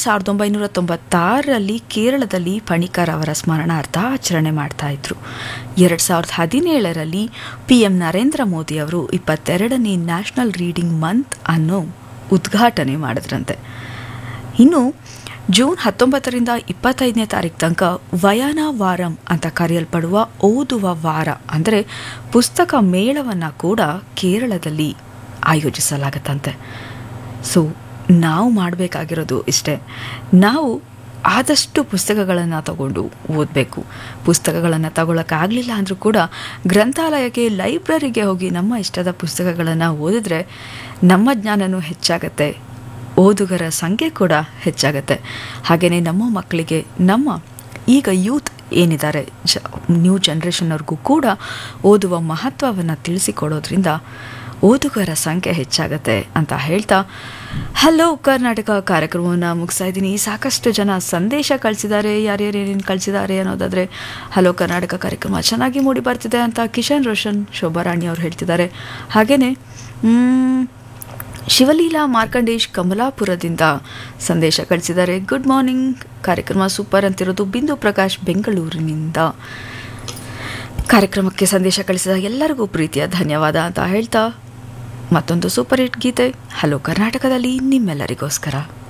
ಸಾವಿರದ ಒಂಬೈನೂರ ತೊಂಬತ್ತಾರರಲ್ಲಿ ಕೇರಳದಲ್ಲಿ ಪಣಿಕರ್ ಅವರ ಸ್ಮರಣಾರ್ಥ ಆಚರಣೆ ಮಾಡ್ತಾ ಇದ್ರು ಎರಡು ಸಾವಿರದ ಹದಿನೇಳರಲ್ಲಿ ಪಿ ಎಂ ನರೇಂದ್ರ ಮೋದಿ ಅವರು ಇಪ್ಪತ್ತೆರಡನೇ ನ್ಯಾಷನಲ್ ರೀಡಿಂಗ್ ಮಂತ್ ಅನ್ನು ಉದ್ಘಾಟನೆ ಮಾಡಿದ್ರಂತೆ ಇನ್ನು ಜೂನ್ ಹತ್ತೊಂಬತ್ತರಿಂದ ಇಪ್ಪತ್ತೈದನೇ ತಾರೀಕು ತನಕ ವಯಾನ ವಾರಂ ಅಂತ ಕರೆಯಲ್ಪಡುವ ಓದುವ ವಾರ ಅಂದರೆ ಪುಸ್ತಕ ಮೇಳವನ್ನು ಕೂಡ ಕೇರಳದಲ್ಲಿ ಆಯೋಜಿಸಲಾಗತ್ತಂತೆ ಸೊ ನಾವು ಮಾಡಬೇಕಾಗಿರೋದು ಇಷ್ಟೇ ನಾವು ಆದಷ್ಟು ಪುಸ್ತಕಗಳನ್ನು ತಗೊಂಡು ಓದಬೇಕು ಪುಸ್ತಕಗಳನ್ನು ತಗೊಳಕ್ಕಾಗಲಿಲ್ಲ ಅಂದರೂ ಕೂಡ ಗ್ರಂಥಾಲಯಕ್ಕೆ ಲೈಬ್ರರಿಗೆ ಹೋಗಿ ನಮ್ಮ ಇಷ್ಟದ ಪುಸ್ತಕಗಳನ್ನು ಓದಿದ್ರೆ ನಮ್ಮ ಜ್ಞಾನನೂ ಹೆಚ್ಚಾಗತ್ತೆ ಓದುಗರ ಸಂಖ್ಯೆ ಕೂಡ ಹೆಚ್ಚಾಗತ್ತೆ ಹಾಗೆಯೇ ನಮ್ಮ ಮಕ್ಕಳಿಗೆ ನಮ್ಮ ಈಗ ಯೂತ್ ಏನಿದ್ದಾರೆ ಜ ನ್ಯೂ ಜನ್ರೇಷನ್ನವ್ರಿಗೂ ಕೂಡ ಓದುವ ಮಹತ್ವವನ್ನು ತಿಳಿಸಿಕೊಡೋದ್ರಿಂದ ಓದುಗರ ಸಂಖ್ಯೆ ಹೆಚ್ಚಾಗತ್ತೆ ಅಂತ ಹೇಳ್ತಾ ಹಲೋ ಕರ್ನಾಟಕ ಕಾರ್ಯಕ್ರಮವನ್ನು ಮುಗಿಸ್ತಾ ಇದ್ದೀನಿ ಸಾಕಷ್ಟು ಜನ ಸಂದೇಶ ಕಳಿಸಿದ್ದಾರೆ ಯಾರ್ಯಾರು ಏನೇನು ಕಳಿಸಿದ್ದಾರೆ ಅನ್ನೋದಾದರೆ ಹಲೋ ಕರ್ನಾಟಕ ಕಾರ್ಯಕ್ರಮ ಚೆನ್ನಾಗಿ ಮೂಡಿ ಬರ್ತಿದೆ ಅಂತ ಕಿಶನ್ ರೋಷನ್ ಶೋಭಾರಾಣಿ ಅವರು ಹೇಳ್ತಿದ್ದಾರೆ ಹಾಗೆಯೇ ಶಿವಲೀಲಾ ಮಾರ್ಕಂಡೇಶ್ ಕಮಲಾಪುರದಿಂದ ಸಂದೇಶ ಕಳಿಸಿದ್ದಾರೆ ಗುಡ್ ಮಾರ್ನಿಂಗ್ ಕಾರ್ಯಕ್ರಮ ಸೂಪರ್ ಅಂತಿರೋದು ಬಿಂದು ಪ್ರಕಾಶ್ ಬೆಂಗಳೂರಿನಿಂದ ಕಾರ್ಯಕ್ರಮಕ್ಕೆ ಸಂದೇಶ ಕಳಿಸಿದ ಎಲ್ಲರಿಗೂ ಪ್ರೀತಿಯ ಧನ್ಯವಾದ ಅಂತ ಹೇಳ್ತಾ ಮತ್ತೊಂದು ಸೂಪರ್ ಹಿಟ್ ಗೀತೆ ಹಲೋ ಕರ್ನಾಟಕದಲ್ಲಿ ನಿಮ್ಮೆಲ್ಲರಿಗೋಸ್ಕರ